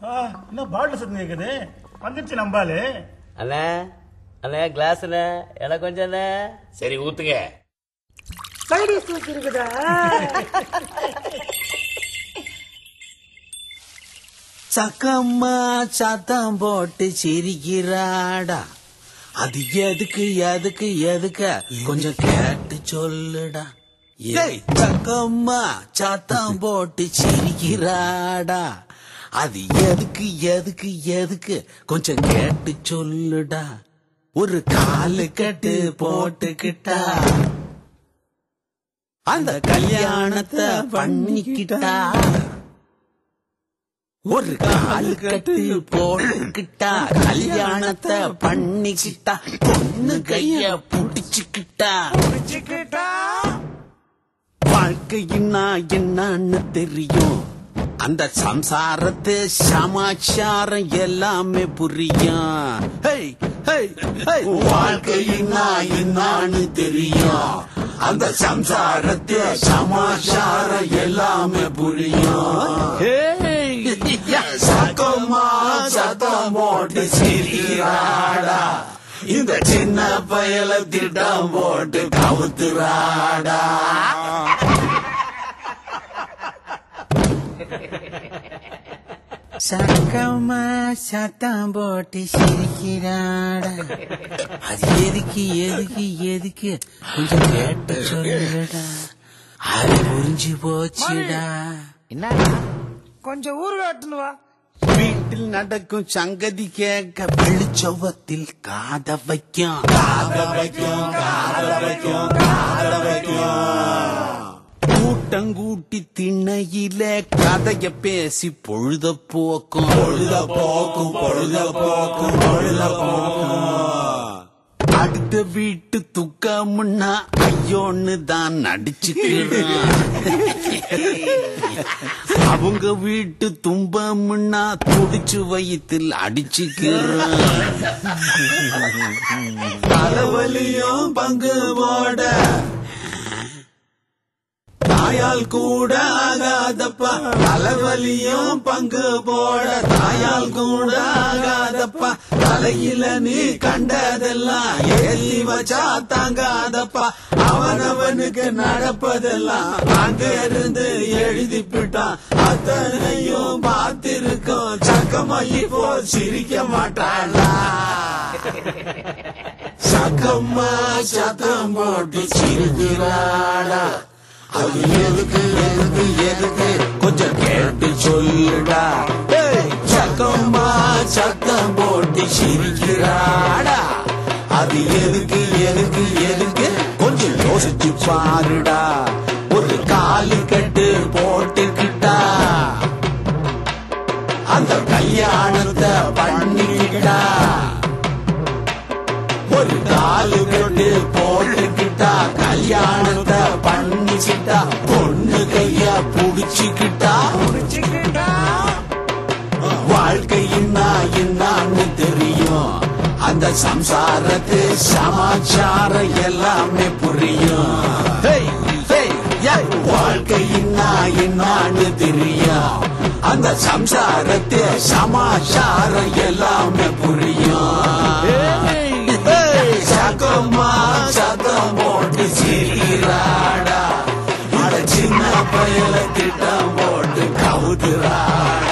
ஆ, என்ன பாட்டில் சத்தம் கேக்குது வந்துருச்சு நம்பாலு அண்ணே அண்ணே கிளாஸ் அண்ணே எனக்கு கொஞ்சம் அண்ணே சரி ஊத்துங்க சக்கம்மா சத்தம் போட்டு சிரிக்கிறாடா அது எதுக்கு எதுக்கு எதுக்கு கொஞ்சம் கேட்டு சொல்லுடா ஏய் சக்கம்மா சத்தம் போட்டு சிரிக்கிறாடா அது எதுக்கு எதுக்கு எதுக்கு கொஞ்சம் கேட்டு சொல்லுடா ஒரு காலு கட்டு போட்டுக்கிட்டா அந்த கல்யாணத்தை பண்ணிக்கிட்டா ஒரு கால் கட்டு போட்டுக்கிட்டா கல்யாணத்தை பண்ணிக்கிட்டா பொண்ணு கைய புடிச்சுக்கிட்டா வாழ்க்கையின்னா என்னன்னு தெரியும் அந்த சம்சாரத்து சமாச்சாரம் எல்லாமே புரியும் ஹேய், ஹேய், ஹேய். வாழ்க்கையின்னா என்னன்னு தெரியும் அந்த சம்சாரத்து சமாச்சாரம் எல்லாமே புரியும் ஹேய், சத்தமா சத்தம் போட்டு சிரிக்கிறாடா இந்த சின்ன பயல திட்டம் போட்டு கவுத்துறாடா சக்கமா சத்தம் போட்டு சிரிக்கிறாடா அது எதுக்கு எதுக்கு எதுக்கு கொஞ்சம் கேட்டு சொல்லுடா அது புரிஞ்சு போச்சுடா என்னடா கொஞ்சம் ஊர்காட்டுன்னு வா வீட்டில் நடக்கும் சங்கதி கேட்க வெளிச்சவத்தில் காத வைக்கும் காத வைக்கும் காத வைக்கும் காத வைக்கும் கூட்டம் கூட்டி திண்ணையில கதைய பேசி பொழுத போக்கும் பொழுத போக்கும் பொழுத போக்கும் பொழுத போக்கும் அடுத்த வீட்டு துக்கம்னா ஐயோன்னு தான் நடிச்சுக்கிறான் அவங்க வீட்டு துன்பம்னா துடிச்சு வயிற்றில் அடிச்சுக்கிறான் தலைவலியும் பங்கு போட தாயால் கூட ஆகாதப்பா தலைவலியும் பங்கு போட தாயால் கூட ஆகாதப்பா தலையில நீ கண்டதெல்லாம் ஏத்தி வச்சா தாங்காதப்பா அவனவனுக்கு நடப்பதெல்லாம் அங்க இருந்து எழுதி விட்டான் அத்தனையும் பார்த்திருக்கோம் சக்கமாயி போ சிரிக்க மாட்டாளா சக்கம்மா சத்தம் போட்டு சிரிக்கிறாடா அது எதுக்கு எதுக்கு எதுக்கு கொஞ்சம் கேட்டு சொல்லுடா ஏய், சக்கம்மா சத்தம் போட்டு சிரிக்கிறாடா அது எதுக்கு எதுக்கு எதுக்கு கொஞ்சம் யோசிச்சு பாருடா ஒரு காலு கட்டு போட்டுக்கிட்டா அந்த கல்யாணத்தை பண்ணிக்கிட்டா ஒரு காலு கட்டு போட்டுக்கிட்டா கல்யாணத்தை பண்ணிக்கிட்டா பொண்ணு கைய புடிச்சுக்கிட்டா புடிச்சுக்கிட்டா வாழ்க்கையின்னா என்னான்னு தெரியும் அந்த சம்சாரத்து சமாச்சாரம் எல்லாமே புரியும் ஹேய், ஹேய், ஏய், வாழ்க்கையின்னா என்னான்னு தெரியும் அந்த சம்சாரத்து சமாச்சாரம் எல்லாமே புரியும் ஹேய், ஹேய், சகமா சதம் போட்டு சிரிக்கிறாடா இந்த சின்ன பயல திட்டம் போட்டு கவுதுறாடா